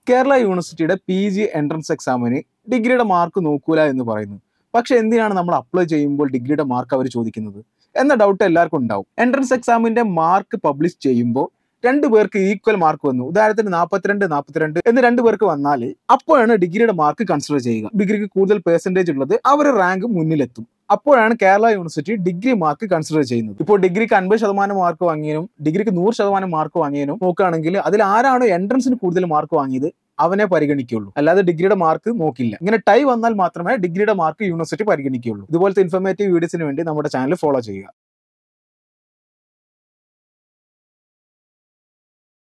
കേരള യൂണിവേഴ്സിറ്റിയുടെ P G entrance എക്സാമിന് ഡിഗ്രിയുടെ മാർക്ക് നോക്കൂല എന്ന് പറയുന്നു പക്ഷെ എന്തിനാണ് നമ്മൾ അപ്ലൈ ചെയ്യുമ്പോൾ ഡിഗ്രിയുടെ മാർക്ക് അവർ ചോദിക്കുന്നത് എന്ന ഡൗട്ട് എല്ലാവർക്കും ഉണ്ടാവും എൻട്രൻസ് എക്സാമിന്റെ മാർക്ക് പബ്ലിഷ് ചെയ്യുമ്പോൾ രണ്ടു പേർക്ക് ഈക്വൽ മാർക്ക് വന്നു ഉദാഹരണത്തിന് നാൽപ്പത്തിരണ്ട് നാൽപ്പത്തിരണ്ട് എന്ന് രണ്ടു പേർക്ക് വന്നാൽ അപ്പോഴാണ് ഡിഗ്രിയുടെ മാർക്ക് കൺസിഡർ ചെയ്യുക ഡിഗ്രിക്ക് കൂടുതൽ പേഴ്സൻറ്റേജ് ഉള്ളത് അവർ റാങ്ക് മുന്നിലെത്തും അപ്പോഴാണ് Kerala university degree mark consider ചെയ്യുന്നത് ഇപ്പോൾ ഡിഗ്രിക്ക് അൻപത് ശതമാനം മാർക്ക് വാങ്ങിയതിനും ഡിഗ്രിക്ക് നൂറ് ശതമാനം മാർക്ക് വാങ്ങിയതിനും നോക്കുകയാണെങ്കിൽ അതിൽ ആരാണ് എൻട്രൻസിന് കൂടുതൽ മാർക്ക് വാങ്ങിയത് അവനെ പരിഗണിക്കുള്ളൂ അല്ലാതെ ഡിഗ്രിയുടെ മാർക്ക് നോക്കില്ല ഇങ്ങനെ ടൈ വന്നാൽ മാത്രമേ ഡിഗ്രിയുടെ മാർക്ക് യൂണിവേഴ്സിറ്റി പരിഗണിക്കുകയുള്ളൂ ഇതുപോലത്തെ ഇൻഫോർമേറ്റീവ് വീഡിയോസിന് വേണ്ടി നമ്മുടെ ചാനൽ ഫോളോ ചെയ്യുക